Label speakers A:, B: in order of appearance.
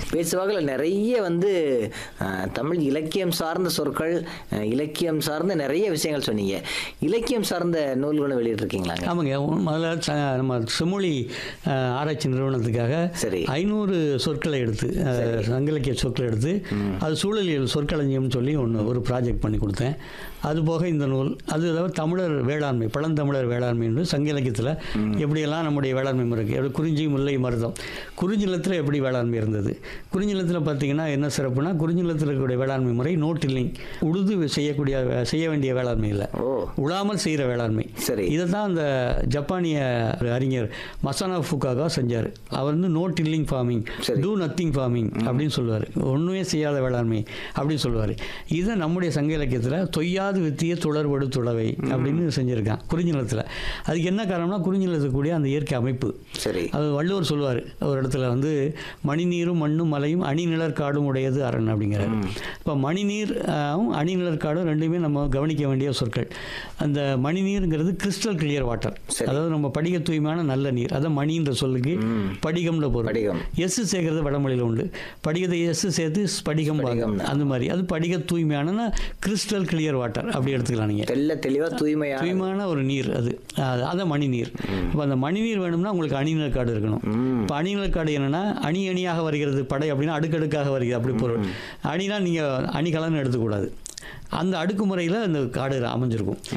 A: பேசுவாக்கில் நிறைய வந்து அஹ், தமிழ் இலக்கியம் சார்ந்த சொற்கள் அஹ், இலக்கியம் சார்ந்த நிறைய விஷயங்கள் சொன்னீங்க இலக்கியம் சார்ந்த நூல்களும் வெளியிட்டிருக்கீங்களாங்க
B: ஆமாங்க உ- முதல்ல ச- நம்ம செம்மொழி அஹ், ஆராய்ச்சி நிறுவனத்துக்காக
A: சரி.
B: ஐநூறு சொற்களை எடுத்து அஹ், சங்க இலக்கிய சொற்களை எடுத்து அது சூழலியல் சொற்களஞ்சியம்னு சொல்லி ஒன்று ஒரு ப்ராஜெக்ட் பண்ணி கொடுத்தேன் அது போக இந்த நூல் அது தவிர தமிழர் வேளாண்மை பழந்தமிழர் வேளாண்மை என்று சங்க இலக்கியத்தில் எப்படியெல்லாம் நம்முடைய வேளாண்மை முறை இருக்கு எப்படி குறிஞ்சி முல்லை மருதம் குறிஞ்சிலத்தில் எப்படி வேளாண்மை இருந்தது குறிஞ்சிலத்தில் பார்த்தீங்கன்னா என்ன சிறப்புனா குறிஞ்சிலத்தில் இருக்கக்கூடிய வேளாண்மை முறை நோட்டில்லிங் உழுது செய்யக்கூடிய செய்ய வேண்டிய வேளாண்மை இல்லை
A: ஓ
B: உழாமல் செய்கிற வேளாண்மை
A: சரி.
B: இதை தான் அந்த ஜப்பானிய அறிஞர் மசானா ஃபுகாகா செஞ்சார் அவர் வந்து நோ டில்லிங் ஃபார்மிங்
A: சரி.
B: டூ நத்திங் ஃபார்மிங் அப்படின்னு சொல்லுவார் ஒன்றுமே செய்யாத வேளாண்மை அப்படின்னு சொல்லுவார் இதை நம்முடைய சங்க இலக்கியத்தில் தொய்யாது வித்திய துளர்வடு துளவை அப்படின்னு செஞ்சுருக்கான் குறிஞ்சிலத்தில் அதுக்கு என்ன காரணம்னா குறிஞ்சிலத்துக்கு கூடிய அந்த இயற்கை அமைப்பு
A: சரி
B: அது வள்ளுவர் சொல்லுவார் ஒரு இடத்துல வந்து மணிநீரும் மண்ணும் மலையும் அணிநிழற் காடும் உடையது அரண் அப்படிங்கிறார் இப்போ மணிநீர் ஆஹ், அணிநிழற் காடும் ரெண்டுமே நம்ம கவனிக்க வேண்டிய சொற்கள் அந்த மணிநீருங்கிறது கிறிஸ்டல் கிளியர் வாட்டர்
A: சரி.
B: அதாவது நம்ம படிக தூய்மையான நல்ல நீர் அதான் மணின்ற சொல்லுக்கு படிகம்ன்ற பொருள்
A: படிகம்.
B: எஸ் சேர்க்கறது வடமொழியில் உண்டு படிகத்தை எஸ் சேர்த்து ஸ்படிகம் பாங்க.
A: ஸ்படிகம்னு.
B: அந்த மாதிரி அது படிக தூய்மையான கிறிஸ்டல் கிளியர் வாட்டர் அப்படி எடுத்துக்கலாம் நீங்கள்
A: தெள்ள தெளிவா தூய்மையா
B: தூய்மையான ஒரு நீர் அது அது- அதான் மணிநீர் இப்போ அந்த மணிநீர் வேணும்னா உங்களுக்கு அணிநிலக் காடு இருக்கணும் இப்போ அணிநிலக் காடு என்னன்னா அணி அணியாக வருகிறது படை அப்படின்னா அடுக்கடுக்காக வருகிறது அப்படி பொருள் அணினா நீங்கள் அணிகலன்னு எடுத்துக்கூடாது அந்த அடுக்குமுறையில் அந்த காடு அமைஞ்சிருக்கும்